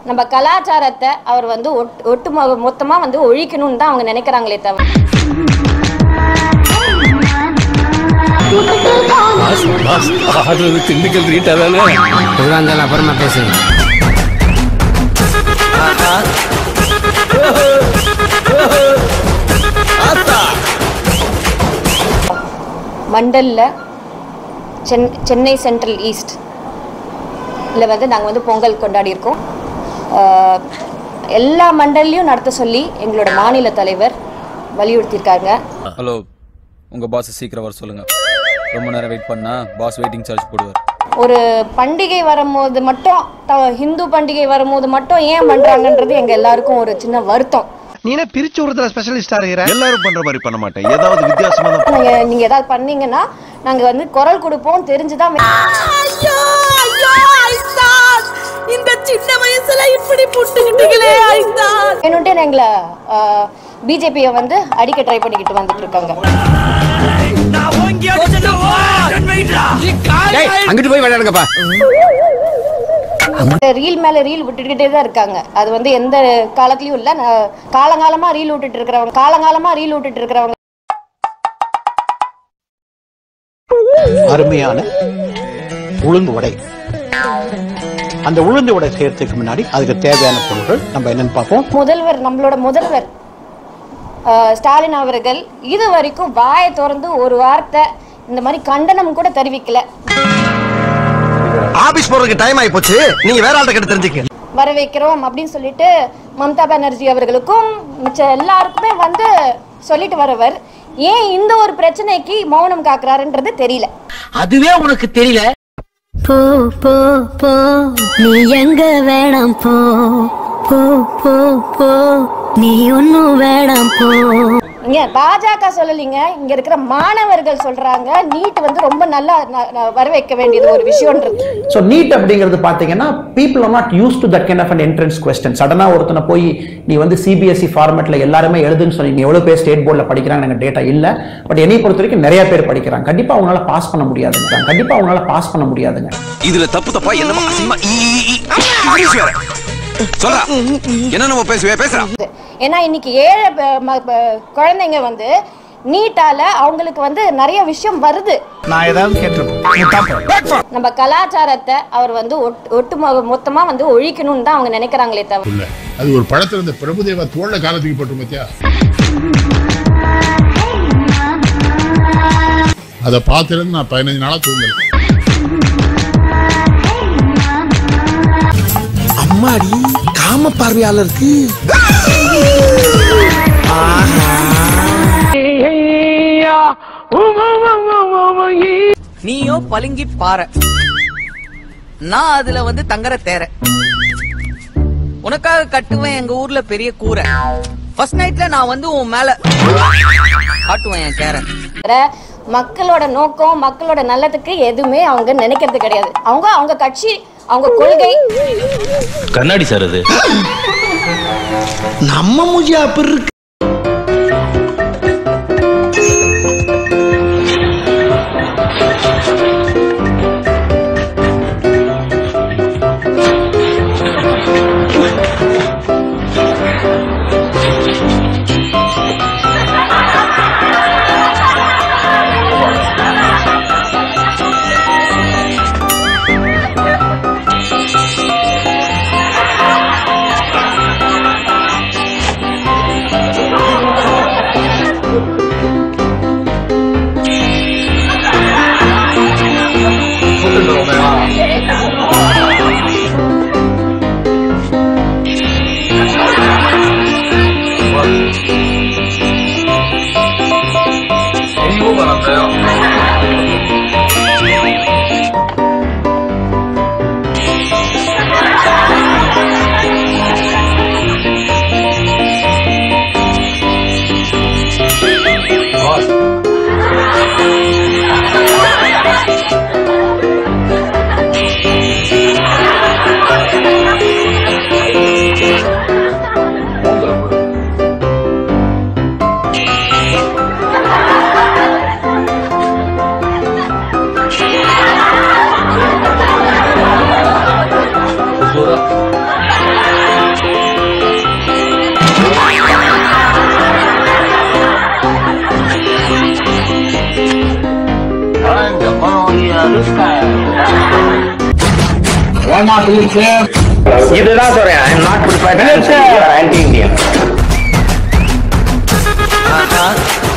நம்ம கலாச்சாரத்தை அவர் வந்து ஒட்டு ஒட்டு மொத்தமா வந்து ஒழிக்கணும்னு தான் அவங்க நினைக்கிறாங்களே தவிர அது ஒரு திண்டுக்கல் ரீட்டா தானே எதுவாக இருந்தாலும் அப்புறமா பேசுங்க மண்டல்ல சென் சென்னை சென்ட்ரல் ஈஸ்ட் இல்லை வந்து நாங்கள் வந்து பொங்கல் கொண்டாடி இருக்கோம் ஆஹ், எல்லா மண்டல்லையும் நடத்த சொல்லி எங்களோட மாநில தலைவர் வலியுறுத்தியிருக்காங்க ஹலோ உங்க பாஸ் சீக்கிரம் வர சொல்லுங்க ரொம்ப நேரம் வெயிட் பண்ணா பாஸ் வெயிட்டிங் சார்ஜ் போடுவார் ஒரு பண்டிகை வரும்போது மட்டும் த- ஹிந்து பண்டிகை வரும்போது மட்டும் ஏன் பண்றாங்கன்றது எங்க எல்லாருக்கும் ஒரு சின்ன வருத்தம் நீ என்ன பிரிச்சு விடுறதுல ஸ்பெஷலிஸ்டா இருக்கிற எல்லாரும் பண்ற மாதிரி பண்ண மாட்டேன் ஏதாவது வித்தியாசமா தான் நீங்க நீங்க ஏதாவது பண்ணீங்கன்னா நாங்க வந்து குரல் கொடுப்போம் தெரிஞ்சுதான் வே- ஐயோ ஐயோ ஐசான் இந்த சின்ன வயசுல இப்படி புட்டுக்கிட்டீங்களே ஐசான் வேணும்ட்டே எங்களை பிஜேபியை வந்து அடிக்க ட்ரை பண்ணிக்கிட்டு வந்துட்டு இருக்காங்க அங்கிட்டு போய் விளையாடுங்கப்பா ரீல் மேல ரீல் விட்டுக்கிட்டே தான் இருக்காங்க அது வந்து எந்த காலத்துலயும் இல்ல நான் காலங்காலமா ரீல் விட்டுட்டு இருக்கிறவங்க காலங்காலமா ரீல் விட்டுட்டு இருக்கிறவங்க அருமையான உளுந்து வடை அந்த உளுந்து வடை செய்யறதுக்கு முன்னாடி அதுக்கு தேவையான பொருட்கள் நம்ம என்னன்னு பார்ப்போம் முதல்வர் நம்மளோட முதல்வர் அஹ், ஸ்டாலின் அவர்கள் இது வரைக்கும் வாயை திறந்து ஒரு வார்த்தை இந்த மாதிரி கண்டனம் கூட தெரிவிக்கல ஆபீஸ் போறதுக்கு டைம் ஆயி போச்சு நீங்க வேற ஆள்கிட்ட கிட்ட தெரிஞ்சுக்க வர வைக்கிறோம் அப்படின்னு சொல்லிட்டு மம்தா பானர்ஜி அவர்களுக்கும் மிச்ச எல்லாருக்குமே வந்து சொல்லிட்டு வரவர் ஏன் இந்த ஒரு பிரச்சனைக்கு மௌனம் காக்குறாருன்றது தெரியல அதுவே உனக்கு தெரியல போ போ போ நீ எங்க வேணாம் போ போ போ போ நீ ஒன்னும் வேணாம் போ இங்க பாஜக சொல்லலைங்க இங்க இருக்கிற மாணவர்கள் சொல்றாங்க நீட் வந்து ரொம்ப நல்லா ந- ந- வர வைக்க வேண்டியது ஒரு விஷயம்ன்றது ஸோ நீட் அப்படிங்கிறது பார்த்தீங்கன்னா people are not used to that kind of an entrance question சடனாக ஒருத்தனை போய் நீ வந்து சிபிஎஸ்சி ஃபார்மேட்ல எல்லாருமே எழுதுன்னு சொன்னீங்க எவ்வளோ பேர் ஸ்டேட் போர்டில் படிக்கிறாங்க எனக்கு டேட்டா இல்லை பட் என்னை பொறுத்த வரைக்கும் நிறைய பேர் படிக்கிறாங்க கண்டிப்பாக அவங்களால பாஸ் பண்ண முடியாதுங்க கண்டிப்பாக அவங்களால பாஸ் பண்ண முடியாதுங்க இதுல தப்பு தப்பா என்னமா அசிங்கமா ஈ, ஈ, ஈ. இங்கிலீஷ் வேற சொல்றா என்ன நம்ம பேசுவே பேசுறா ஏன்னா இன்னைக்கு ஏழை ப- ம- ப- குழந்தைங்க வந்து நீட்டால அவங்களுக்கு வந்து நிறைய விஷயம் வருது நான் ஏதாவது கேட்டிருப்பேன் நம்ம கலாச்சாரத்தை அவர் வந்து ஒட்டு ஒட்டு மொ- மொத்தமா வந்து ஒழிக்கணும்னு தான் அவங்க நினைக்கிறாங்களே தவிர இல்ல அது ஒரு படத்துல இருந்த பிரபுதேவா தோல்ல காலத்துக்கு போட்டு பத்தியா அதை பார்த்திருந்து நான் பதினஞ்சு நாளா தூங்கல அம்மாடி காம பார்வையாளருக்கு நீயோ பளிங்கி பாறை நான் அதுல வந்து தங்கற தேர உனக்காக கட்டுவேன் எங்க ஊர்ல பெரிய கூரை ஃபர்ஸ்ட் நைட்ல நான் வந்து உன் மேல காட்டுவேன் என் கேர மக்களோட நோக்கம் மக்களோட நல்லதுக்கு எதுவுமே அவங்க நினைக்கிறது கிடையாது அவங்க அவங்க கட்சி அவங்க கொள்கை கண்ணாடி சார் அது நம்ம மூஞ்சி அப்படி இருக்கு இதுதான் சொல்றேன் I am not prepared anti Indian